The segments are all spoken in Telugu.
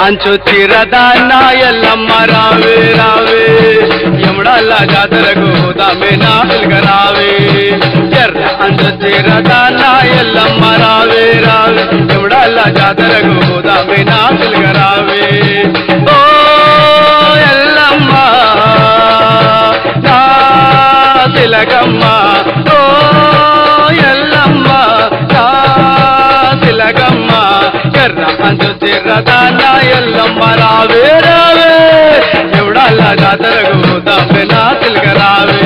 అంచు చిరదాన్న ఎల్లమ్మ రావే రావే యముడల్ల జాతరకు దామే నాలుగ రావే ఎర్ర అంచు చిరదాన్న ఎల్లమ్మ రావే రావే యముడల్ల జాతరకు దామే నాలుగ రావే ఓ ఎల్లమ్మ నా తిలకమ్మ ఓ ఎల్లమ్మ నా తిలకమ్మ ఎర్ర అంచు చిరదాన్న ఎల్లమ్మ రావే రావే ఎవడల్లా జాతరకు దామే నా తిలక రావే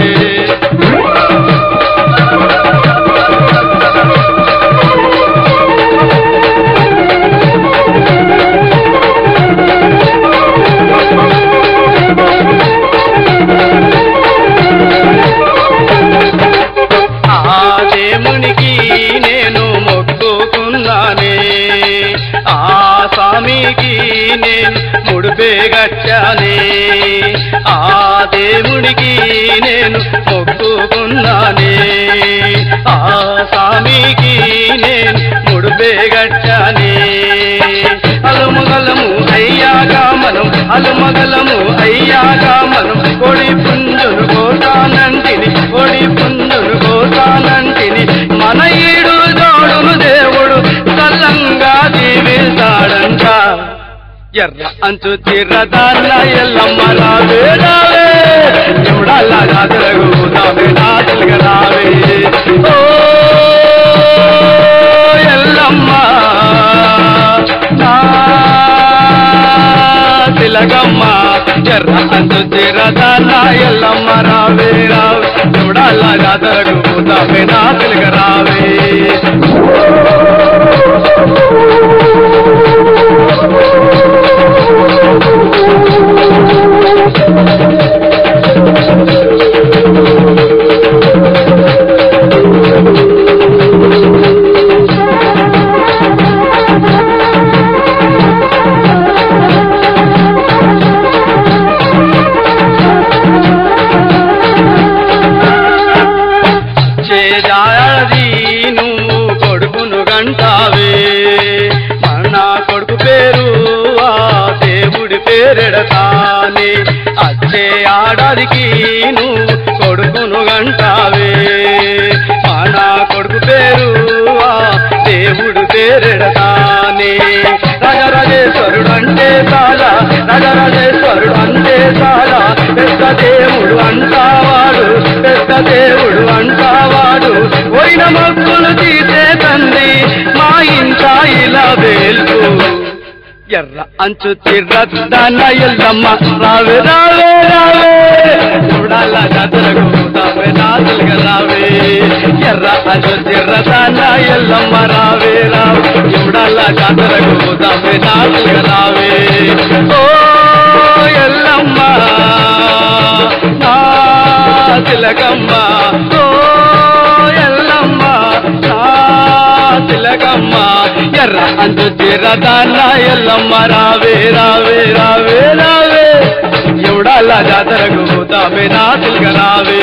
ఆ దేవునికి నేను మొక్కుకున్నానే ఆ స్వామికి నేను ముడిపే గచ్చానే ఆ దేవుడికి నేను మొక్కుకున్నానే ఆ స్వామికి నేను ముడిపే గచ్చానే అలుమగలము అయ్యాక మనం అలుమగలము అయ్యాక మనం కొడి పుంజును కోసానంటిని కొడి పుంజును కోసానంటిని మన ఈడు జోడును దేవుడు చల్లంగా జీవిస్తాడంట ఎర్ర అంచు చిర్రదాన్న ఎల్లమ్మ రావే రావే ఎవడల్లా జాతరకు దామే నాటలుగ రావే ఓ ఎల్లమ్మ నా తిలగమ్మ ఎర్ర అంచు చిరదాన్న ఎల్లమ్మ రావే రావే ఎవడల్లా జాతరకు దామే నాటలుగ రావే చేజాది నువ్వు కొడుకును గంటావే మన కొడుకు పేరు ఆ దేవుడి పేరెడతానే అచ్చే ఆడాదికి నువ్వు కొడుకును గంటావే మన కొడుకు పేరు ఆ దేవుడు పేరెడతానే రాజరాజేశ్వరుడు అంటే చాలా రాజరాజేశ్వరుడు అంటే చాలా పెద్ద దేవుడు అంటావాడు పెద్ద దేవుడు అంటావాడు పోయిన మొక్కులు తీసే తండ్రి మా ఇంట ఇలా వేల్పు ఎర్ర అంచు తిర్రద్దన ఎల్లమ్మ రావే రావే రావే చూడాల జాతరకు దావే నాదులుగ రావే ఎర్ర అంచు తిర్రదన ఎల్లమ్మ రావే రావే చూడాల జాతరకు దావే నాదులుగ రావే ఓ ఎల్లమ్మ నా తిలకమ్మ ఓ ఎల్లమ్మ నా తిలకమ్మ ఎర్ర అంచు చిరదాన్న ఎల్లమ్మ రావే రావే రావే రావే ఎవడాల జాతరకు పోతామే నా తిలక రావే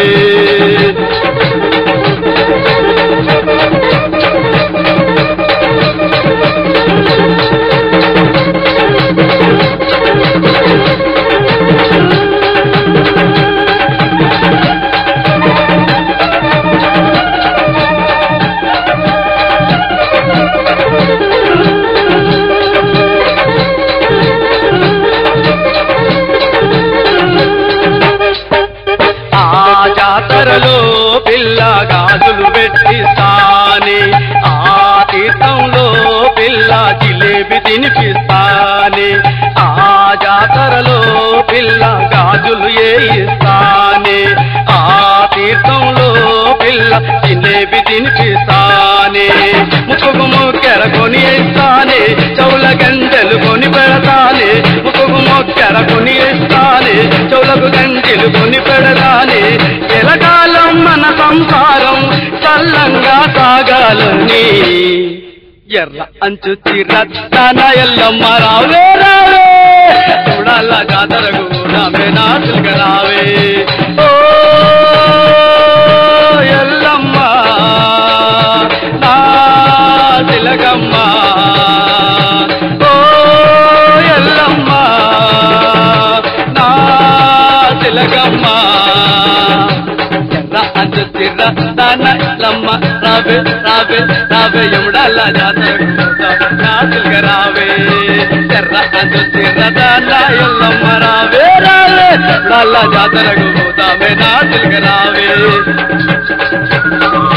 ఆ జాతరలో పిల్ల గాజులు పెట్టిస్తానే ఆ తీర్థంలో పిల్ల జిలేబి తినిపిస్తానే ఆ జాతరలో పిల్ల గాజులు వేయిస్తానే ఆ తీర్థంలో పిల్ల జిలేబి తినిపిస్తానే ముక్కుకు ముక్కెర కొని ఇస్తానే చౌల గంటలు కొని పెడతానే ముక్కుకు మొక్కెర కొని ఇస్తానే చౌలకు గంటలు కొని పెడతానే ఎలకాలం మన సంసారం చల్లంగా సాగాలని ఎర్ర అంచు చిరత్తన ఎల్లమ్మ రావే రావే చూడాల జాతరకు రావే నాటుక రావే ఓ ఎల్లమ్మ నా తిలకమ్మ ఓ ఎల్లమ్మ వెలగమ్మ ఎర్ర అంచు తిర్ర దాన లమ్మ రావే రావే రావే ఎముడల్ల జాతరకు పోదాం నాచులుగా రావే ఎర్ర అంచు తిర్ర దాన ఎల్లమ్మ రావే రావే ఎముడల్ల జాతరకు పోదామే నాచులుగా రావే